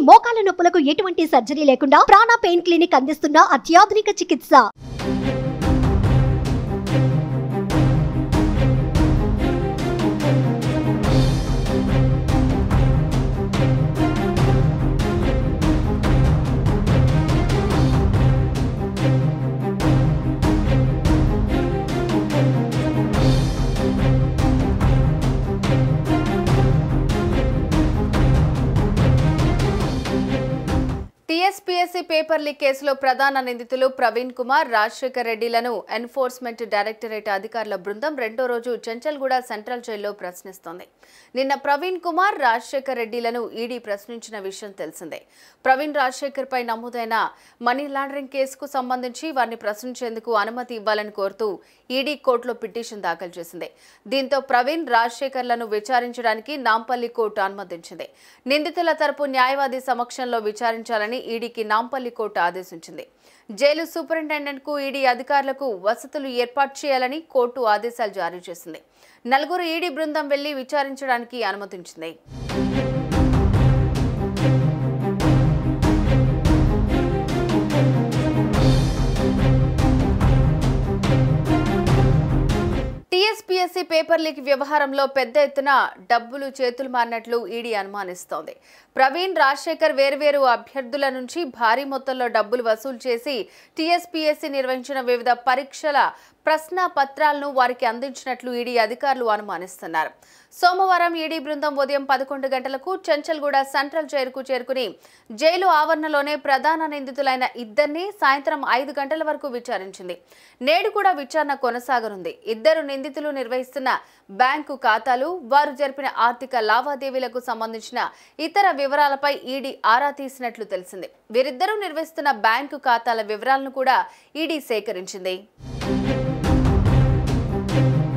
మోకాల నొప్పులకు ఎటువంటి సర్జరీ లేకుండా ప్రాణ పెయిన్ క్లినిక్ అందిస్తున్న అత్యాధునిక చికిత్స టీఎస్పీఎస్సీ పేపర్ లీక్ కేసులో ప్రధాన నిందితులు ప్రవీణ్ కుమార్ రాజశేఖర్ రెడ్డిలను ఎన్ఫోర్స్మెంట్ డైరెక్టరేట్ అధికారుల బృందం రెండో రోజు చెంచల్గూడ సెంట్రల్ జైల్లో ప్రశ్నిస్తోంది నిన్న ప్రవీణ్ కుమార్ రాజశేఖర్ రెడ్డిలను ఈడీ ప్రశ్నించిన విషయం తెలిసిందే ప్రవీణ్ రాజశేఖర్ పై నమోదైన మనీ లాండరింగ్ కేసుకు సంబంధించి వారిని ప్రశ్నించేందుకు అనుమతి ఇవ్వాలని కోరుతూ ఈడీ కోర్టులో పిటిషన్ దాఖలు చేసింది దీంతో ప్రవీణ్ రాజశేఖర్లను విచారించడానికి నాంపల్లి కోర్టు అనుమతించింది నిందితుల తరపు న్యాయవాది సమక్షంలో విచారించాలని ఈడీకి నాంపల్లి కోర్టు ఆదేశించింది జైలు సూపరింటెండెంట్కు ఈడీ అధికారులకు వసతులు ఏర్పాటు చేయాలని కోర్టు ఆదేశాలు జారీ చేసింది నలుగురు ఈడీ బృందం వెళ్లి విచారించడానికి అనుమతించింది టీఎస్పీఎస్సీ పేపర్ లీక్ వ్యవహారంలో పెద్ద ఎత్తున డబ్బులు చేతులు మారినట్లు ఈడీ అనుమానిస్తోంది ప్రవీణ్ రాజశేఖర్ వేర్వేరు అభ్యర్థుల నుంచి భారీ మొత్తంలో డబ్బులు వసూలు చేసి టీఎస్పీఎస్సీ నిర్వహించిన వివిధ పరీక్షల ప్రశ్న పత్రాలను వారికి అందించినట్లు ఈడీ అధికారులు అనుమానిస్తున్నారు సోమవారం ఈడీ బృందం ఉదయం పదకొండు గంటలకు చెంచల్గూడ సెంట్రల్ జైలుకు చేరుకుని జైలు ఆవరణలోనే ప్రధాన నిందితులైన ఇద్దరిని సాయంత్రం ఐదు గంటల వరకు విచారించింది నేడు కూడా విచారణ కొనసాగనుంది ఇద్దరు నిందితులు నిర్వహిస్తున్న బ్యాంకు ఖాతాలు వారు జరిపిన ఆర్థిక లావాదేవీలకు సంబంధించిన ఇతర వివరాలపై ఈడీ ఆరా తీసినట్లు తెలిసింది వీరిద్దరూ నిర్వహిస్తున్న బ్యాంకు ఖాతాల వివరాలను కూడా ఈడీ సేకరించింది